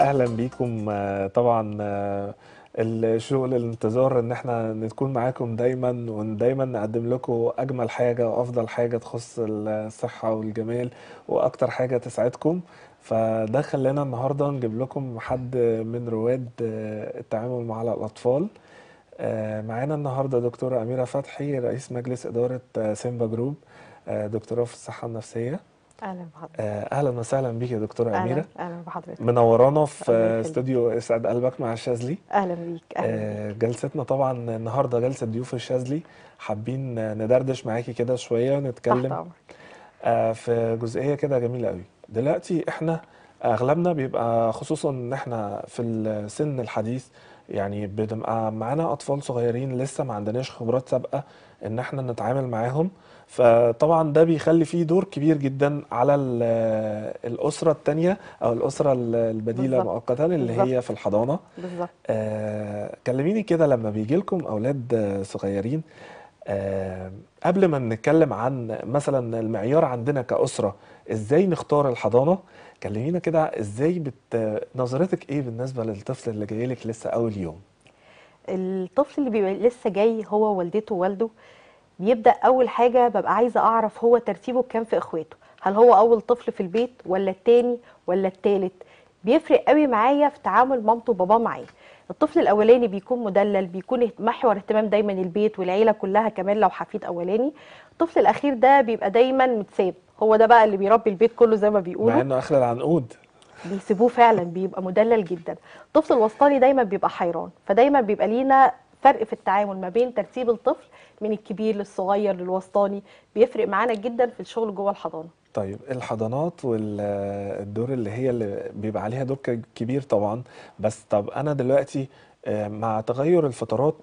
اهلا بيكم آه، طبعا آه، الشغل الانتظار ان احنا نكون معاكم دايما ودايما نقدم لكم اجمل حاجه وافضل حاجه تخص الصحه والجمال واكتر حاجه تسعدكم فده خلانا النهارده نجيب لكم حد من رواد آه، التعامل مع الاطفال آه، معانا النهارده دكتوره اميره فتحي رئيس مجلس اداره آه، سيمبا جروب آه، دكتوراه في الصحه النفسيه اهلا بحضرتك آه، اهلا وسهلا بيك يا دكتوره اهلا اميره اهلا بحضرتك منورانا في الله آه، يخليك. استوديو اسعد قلبك مع الشاذلي اهلا بيك اهلا بيك آه، جلستنا طبعا النهارده جلسه ضيوف الشاذلي حابين آه، ندردش معاكي كده شويه تحت ونتكلم امرك آه، في جزئيه كده جميله قوي دلوقتي احنا اغلبنا بيبقى خصوصا ان احنا في السن الحديث يعني بنبقى معانا اطفال صغيرين لسه ما عندناش خبرات سابقه ان احنا نتعامل معاهم فطبعا ده بيخلي فيه دور كبير جدا على ال- الاسره التانيه او الاسره البديله بالظبط مؤقتا اللي بالظبط هي في الحضانه بالظبط آه، كلميني كده لما بيجي لكم اولاد آه، صغيرين آه، قبل ما نتكلم عن مثلا المعيار عندنا كأسرة ازاي نختار الحضانة كلمينا كده ازاي بت... نظرتك ايه بالنسبة للطفل اللي جاي لك لسه اول يوم الطفل اللي بيبقى لسه جاي هو والدته ووالده بيبدأ أول حاجة ببقى عايزة أعرف هو ترتيبه كام في إخواته هل هو أول طفل في البيت ولا التاني ولا التالت بيفرق قوي معايا في تعامل مامته وباباه معايا الطفل الأولاني بيكون مدلل بيكون محور اهتمام دايما البيت والعيلة كلها كمان لو حفيد أولاني الطفل الأخير ده بيبقى دايما متساب هو ده بقى اللي بيربي البيت كله زي ما مع بيقولوا انه اخر العنقود بيسيبوه فعلا بيبقى مدلل جدا الطفل الوسطاني دايما بيبقى حيران فدايما بيبقى لينا فرق في التعامل ما بين ترتيب الطفل من الكبير للصغير للوسطاني بيفرق معانا جدا في الشغل جوه الحضانه طيب الحضانات والدور اللي هي اللي بيبقى عليها دور ك- كبير طبعا بس طب انا دلوقتي آه، مع تغير الفترات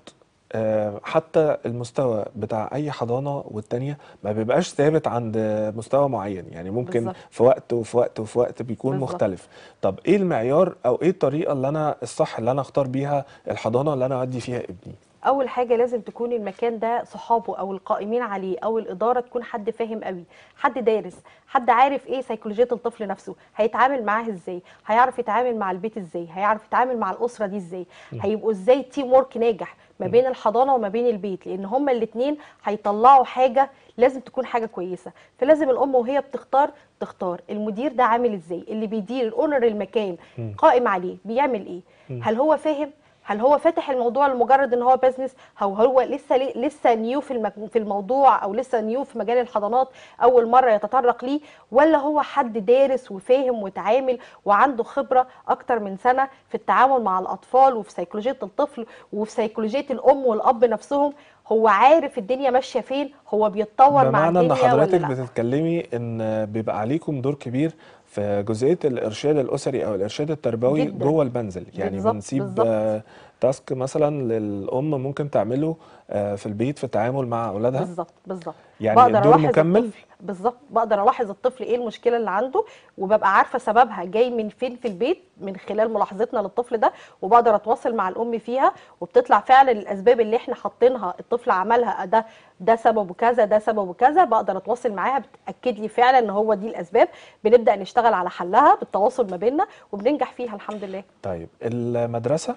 آه، حتى المستوى بتاع اي حضانة والتانية ما بيبقاش ثابت عند مستوى معين يعني ممكن بالظبط في وقت وفي وقت وفي وقت بيكون بالظبط مختلف طب ايه المعيار او ايه الطريقة اللي انا الصح اللي انا اختار بيها الحضانة اللي انا اودي فيها ابني اول حاجه لازم تكون المكان ده صحابه او القائمين عليه او الاداره تكون حد فاهم قوي حد دارس حد عارف ايه سيكولوجيه الطفل نفسه هيتعامل معاه ازاي هيعرف يتعامل مع البيت ازاي هيعرف يتعامل مع الاسره دي ازاي م. هيبقوا ازاي تيم ورك ناجح ما م. بين الحضانه وما بين البيت لان هما الاثنين هيطلعوا حاجه لازم تكون حاجه كويسه فلازم الام وهي بتختار تختار المدير ده عامل ازاي اللي بيدير الاونر المكان م. قائم عليه بيعمل ايه م. هل هو فاهم هل هو فاتح الموضوع لمجرد ان هو بزنس او هو لسه لسه نيو في المك... في الموضوع او لسه نيو في مجال الحضانات اول مره يتطرق ليه ولا هو حد دارس وفاهم وتعامل وعنده خبره اكتر من سنه في التعامل مع الاطفال وفي سيكولوجيه الطفل وفي سيكولوجيه الام والاب نفسهم هو عارف الدنيا ماشيه فين هو بيتطور مع بمعنى ان الدنيا ولا حضرتك لا بتتكلمي ان بيبقى عليكم دور كبير في جزئية الإرشاد الأسري أو الإرشاد التربوي جدا جوه المنزل يعني بالظبط بنسيب بالظبط آه، تاسك مثلا للأم ممكن تعمله آه، في البيت في التعامل مع أولادها بالظبط بالظبط يعني بقدر الدور الاحظ مكمل الطفل بالظبط بقدر الاحظ الطفل ايه المشكله اللي عنده وببقى عارفه سببها جاي من فين في البيت من خلال ملاحظتنا للطفل ده وبقدر اتواصل مع الام فيها وبتطلع فعلا الاسباب اللي احنا حاطينها الطفل عملها ده ده سببه كذا ده سببه كذا بقدر اتواصل معاها بتاكد لي فعلا ان هو دي الاسباب بنبدا نشتغل على حلها بالتواصل ما بيننا وبننجح فيها الحمد لله طيب المدرسة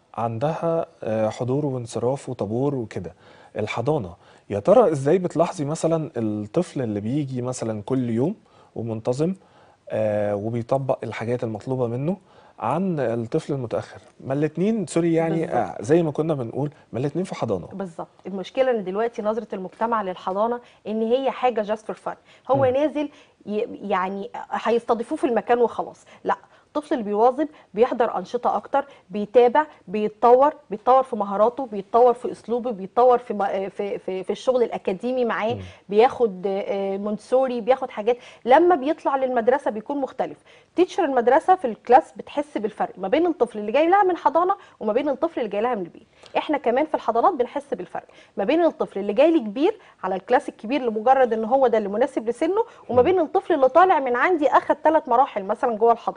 عندها آه، حضور وانصراف وطابور وكده الحضانة يا ترى ازاي بتلاحظي مثلا الطفل اللي بيجي مثلا كل يوم ومنتظم آه، وبيطبق الحاجات المطلوبة منه عن الطفل المتأخر ما الاتنين سوري يعني بالظبط آه، زي ما كنا بنقول ما الاتنين في حضانة بالظبط المشكله ان دلوقتي نظره المجتمع للحضانه ان هي حاجه جاست فور فن هو مم. نازل ي- يعني هيستضيفوه في المكان وخلاص لا الطفل اللي بيواظب بيحضر انشطه اكتر بيتابع بيتطور بيتطور في مهاراته بيتطور في اسلوبه بيتطور في م- في في, في الشغل الاكاديمي معاه مم. بياخد آه، مونتسوري بياخد حاجات لما بيطلع للمدرسه بيكون مختلف تيتشر المدرسه في الكلاس بتحس بالفرق ما بين الطفل اللي جاي لها من حضانه وما بين الطفل اللي جاي لها من البيت احنا كمان في الحضانات بنحس بالفرق ما بين الطفل اللي جاي لي كبير على الكلاس الكبير لمجرد ان هو ده اللي مناسب لسنه وما مم. بين الطفل اللي طالع من عندي اخد ثلاث مراحل مثلا جوه الحضانه مم.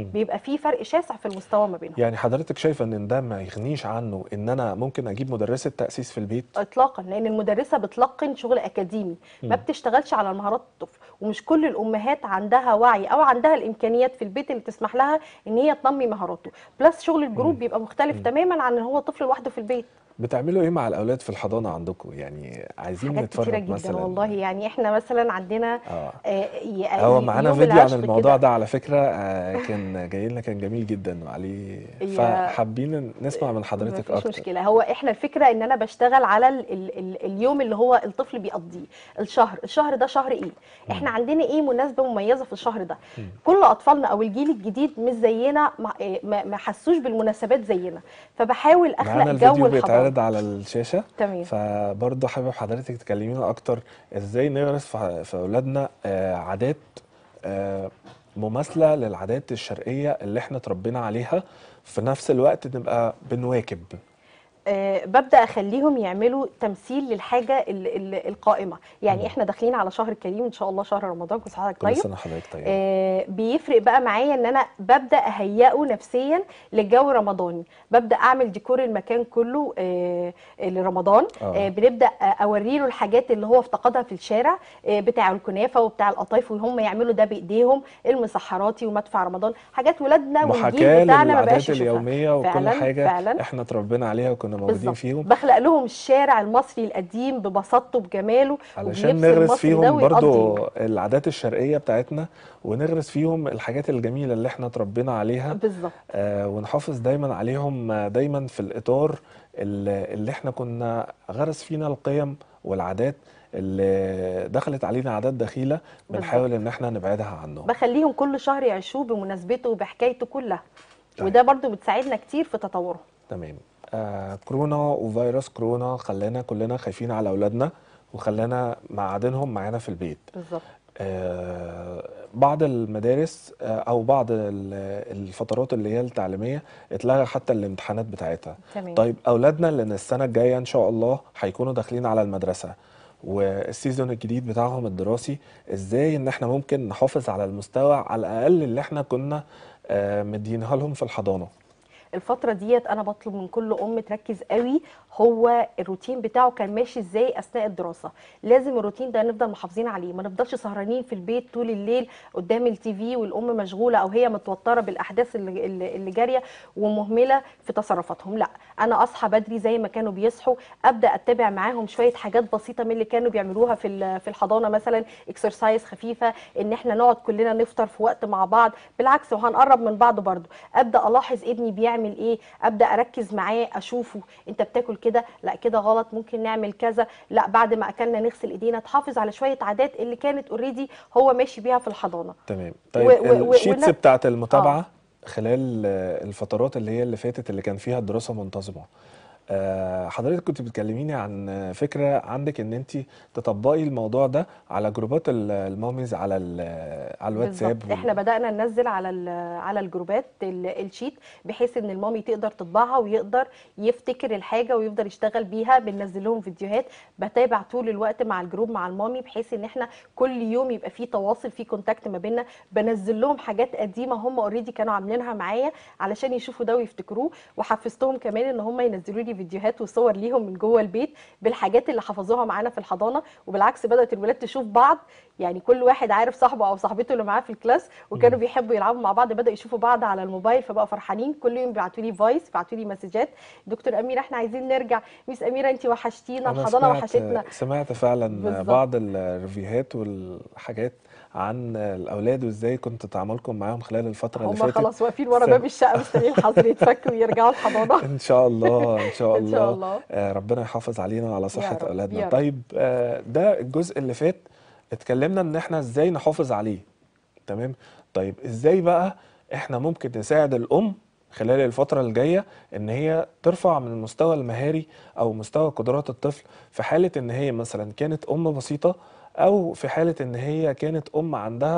مم. بيبقى في فرق شاسع في المستوى ما بينهم يعني حضرتك شايفه ان ده ما يغنيش عنه ان انا ممكن اجيب مدرسه تاسيس في البيت اطلاقا لان المدرسه بتلقن شغل اكاديمي ما مم. بتشتغلش على مهارات الطفل ومش كل الامهات عندها وعي او عندها الامكانيات في البيت اللي تسمح لها ان هي تنمي مهاراته بلس شغل الجروب مم. بيبقى مختلف مم. تماما عن ان هو طفل لوحده في البيت بتعملوا ايه مع الاولاد في الحضانه عندكم يعني عايزين حاجات كتيره نتفرج جدا مثلا والله يعني احنا مثلا عندنا اه آه، ي- هو معانا يوم فيديو عن العشق الموضوع كده ده على فكرة آه، كان جاي لنا كان جميل جدا وعليه هي فحابين نسمع من ما حضرتك فيش أكتر مشكلة هو احنا الفكرة ان انا بشتغل على ال ال ال اليوم اللي هو الطفل بيقضيه الشهر الشهر ده شهر ايه احنا مم. عندنا ايه مناسبة مميزة في الشهر ده مم. كل اطفالنا او الجيل الجديد مش زينا ما إيه، ما ما حسوش بالمناسبات زينا فبحاول معانا اخلق جو الفيديو الحضانة بيتعرض على الشاشة تمام فبرضه حابب حضرتك تكلمينا أكتر إزاي نغرس في في أولادنا آه، عادات آه، مماثلة للعادات الشرقية اللي احنا اتربينا عليها في نفس الوقت نبقى بنواكب آه، ببدا اخليهم يعملوا تمثيل للحاجه ال ال القائمه يعني مم. احنا داخلين على شهر كريم ان شاء الله شهر رمضان كل سنه وحضرتك كل طيب سنة حضرتك طيب آه، بيفرق بقى معايا ان انا ببدا اهيئه نفسيا للجو رمضاني ببدا اعمل ديكور المكان كله آه، لرمضان آه، اه بنبدا آه، اوري له الحاجات اللي هو افتقدها في الشارع آه، بتاع الكنافه وبتاع القطايف وهم يعملوا ده بايديهم المسحراتي ومدفع رمضان حاجات ولادنا والجيل محاكاة بتاعنا ما للعادات بقاش يشوفها اليومية وكل فعلا حاجة فعلا احنا اتربينا عليها وكنا موجودين بالظبط فيهم بخلق لهم الشارع المصري القديم ببساطته بجماله علشان وبلبس نغرس المصري ده فيهم ويقضي برضو يوم العادات الشرقية بتاعتنا ونغرس فيهم الحاجات الجميلة اللي احنا اتربينا عليها بالظبط آه، ونحافظ دايما عليهم آه، دايما في الإطار اللي اللي احنا كنا غرس فينا القيم والعادات اللي دخلت علينا عادات دخيلة بنحاول بالظبط ان احنا نبعدها عنهم بخليهم كل شهر يعيشوه بمناسبته وبحكايته كلها طيب وده برضو بتساعدنا كتير في تطورهم تمام آه كورونا وفيروس كورونا خلانا كلنا خايفين على أولادنا وخلانا معادنهم معانا في البيت بالظبط آه، بعض المدارس آه، او بعض ال- الفترات اللي هي التعليميه اتلغى حتى الامتحانات بتاعتها تمام طيب اولادنا اللي السنه الجايه ان شاء الله هيكونوا داخلين على المدرسه والسيزون الجديد بتاعهم الدراسي ازاي ان احنا ممكن نحافظ على المستوى على الاقل اللي احنا كنا آه، مدينها لهم في الحضانه الفترة ديت أنا بطلب من كل أم تركز قوي هو الروتين بتاعه كان ماشي إزاي أثناء الدراسة لازم الروتين ده نفضل محافظين عليه ما نفضلش سهرانين في البيت طول الليل قدام التي في والأم مشغولة أو هي متوترة بالأحداث اللي, اللي اللي جارية ومهملة في تصرفاتهم لا أنا أصحى بدري زي ما كانوا بيصحوا أبدأ أتبع معاهم شوية حاجات بسيطة من اللي كانوا بيعملوها في ال- في الحضانة مثلا اكسرسايز خفيفة إن إحنا نقعد كلنا نفطر في وقت مع بعض بالعكس وهنقرب من بعض برضو ابدا الاحظ ابني بيعمل ايه ابدا اركز معاه اشوفه انت بتاكل كده لا كده غلط ممكن نعمل كذا لا بعد ما اكلنا نغسل ايدينا تحافظ على شويه عادات اللي كانت اوريدي هو ماشي بيها في الحضانه تمام و- طيب و- و- الشيتس ون- بتاعت اه المتابعة خلال آه، الفترات اللي هي اللي فاتت اللي كان فيها الدراسة منتظمة آه، حضرتك كنت بتكلميني عن آه، فكرة عندك ان انت تطبقي الموضوع ده على جروبات ال- الماميز على ال- على الواتساب بالظبط احنا وال... بدانا ننزل على ال- على الجروبات ال- الشيت بحيث ان المامي تقدر تطبعها ويقدر يفتكر الحاجه ويفضل يشتغل بيها بننزل لهم فيديوهات بتابع طول الوقت مع الجروب مع المامي بحيث ان احنا كل يوم يبقى في تواصل في كونتاكت ما بيننا بنزل لهم حاجات قديمه هم اوريدي كانوا عاملينها معايا علشان يشوفوا ده ويفتكروه وحفزتهم كمان ان هم ينزلوا لي فيديوهات وصور ليهم من جوه البيت بالحاجات اللي حفظوها معانا في الحضانه وبالعكس بدات الولاد تشوف بعض يعني كل واحد عارف صاحبه او صاحبته اللي معاه في الكلاس وكانوا مم. بيحبوا يلعبوا مع بعض بداوا يشوفوا بعض على الموبايل فبقوا فرحانين كل يوم بيبعتوا لي فويس بيبعتوا لي مسجات دكتور اميره احنا عايزين نرجع ميس اميره انت وحشتينا انا الحضانه سمعت وحشتنا سمعت فعلا بالظبط بعض الريفيوهات والحاجات عن الاولاد وازاي كنت تعاملكم معاهم خلال الفترة اللي هم فاتت خلاص واقفين ورا سم... باب الشقه مستنيين الحظر يتفك ويرجعوا الحضانه ان شاء الله ان شاء ان شاء الله الله آه، ربنا يحافظ علينا وعلى يا صحة رب اولادنا يا رب طيب آه، ده الجزء اللي فات اتكلمنا ان احنا ازاي نحافظ عليه تمام طيب ازاي بقى احنا ممكن نساعد الام خلال الفترة الجاية ان هي ترفع من المستوى المهاري او مستوى قدرات الطفل في حالة ان هي مثلا كانت ام بسيطة او في حالة ان هي كانت ام عندها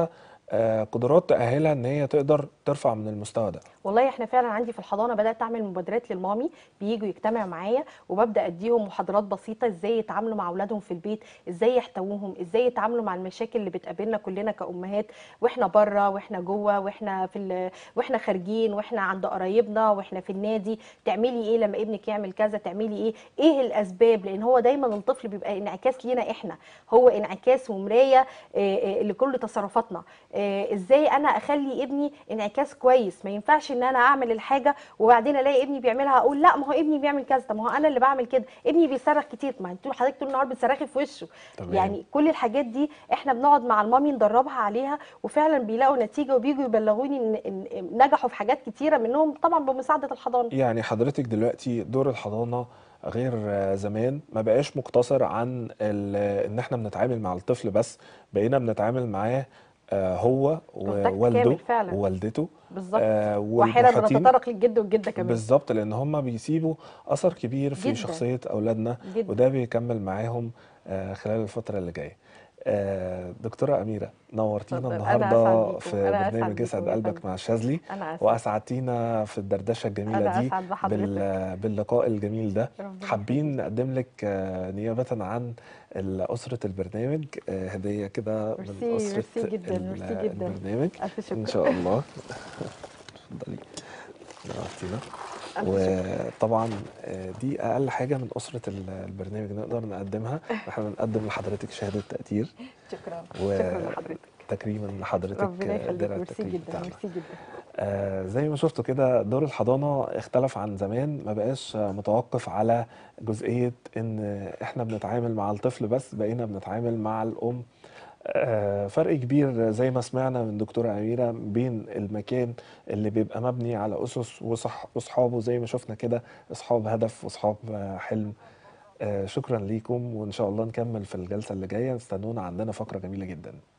آه، قدرات تأهلها ان هي تقدر ترفع من المستوى ده والله احنا فعلا عندي في الحضانه بدات اعمل مبادرات للمامي بييجوا يجتمعوا معايا وببدا اديهم محاضرات بسيطه ازاي يتعاملوا مع اولادهم في البيت ازاي يحتووهم ازاي يتعاملوا مع المشاكل اللي بتقابلنا كلنا كامهات واحنا بره واحنا جوه واحنا في ال... واحنا خارجين واحنا عند قرايبنا واحنا في النادي تعملي ايه لما ابنك يعمل كذا تعملي ايه ايه الاسباب لان هو دايما الطفل بيبقى انعكاس لينا احنا هو انعكاس ومرايه آه، آه، لكل تصرفاتنا آه، ازاي انا اخلي ابني انعكاس كويس ما ينفعش ان انا اعمل الحاجه وبعدين الاقي ابني بيعملها اقول لا ما هو ابني بيعمل كذا طب ما هو انا اللي بعمل كده ابني بيصرخ كتير ما انتوا حضرتك طول النهار بتصرخي في وشه تمام. يعني كل الحاجات دي احنا بنقعد مع المامي ندربها عليها وفعلا بيلاقوا نتيجه وبيجوا يبلغوني ان إن نجحوا في حاجات كتيره منهم طبعا بمساعده الحضانه يعني حضرتك دلوقتي دور الحضانة غير آه، زمان ما بقاش مقتصر عن ال- ان احنا بنتعامل مع الطفل بس بقينا بنتعامل معاه آه، هو كونتاكت ووالده كامل فعلا. ووالدته بالظبط آه، واحيانا والمحيطين بنتطرق للجد والجده كمان بالظبط لان هم بيسيبوا اثر كبير في جداً. شخصيه اولادنا جداً. وده بيكمل معاهم آه، خلال الفتره اللي جايه آه، دكتوره اميره نورتينا اتفضل. أنا النهارده أسعد بيكم. في أنا أسعد برنامج بيكم اسعد يا قلبك فندم. مع الشاذلي انا اسف واسعدتينا في الدردشه الجميله أنا دي أسعد بحضرتك. بال- باللقاء الجميل ده ربنا حابين نقدم لك آه، نيابه عن اسره البرنامج آه، هديه كده من ميرسي- اسره ميرسي جداً، ال- ميرسي جداً. البرنامج الف شكر ان شاء الله اتفضلي نورتينا ألف شكر. وطبعا آه، دي اقل حاجه من اسره ال- البرنامج نقدر نقدمها احنا بنقدم لحضرتك شهاده تقدير شكرا و- شكرا لحضرتك تكريما لحضرتك ربنا آه، يخليك درع ميرسي التكريم جدا بتاعنا ميرسي جدا آه، زي ما شفتوا كده دور الحضانة اختلف عن زمان ما بقاش آه، متوقف على جزئية ان احنا بنتعامل مع الطفل بس بقينا بنتعامل مع الأم آه، فرق كبير زي ما سمعنا من دكتورة أميرة بين المكان اللي بيبقى مبني على أسس وصح وصحابه زي ما شفنا كده أصحاب هدف وأصحاب آه، حلم آه، شكرا ليكم وإن شاء الله نكمل في الجلسة اللي جاية استنونا عندنا فقرة جميلة جدا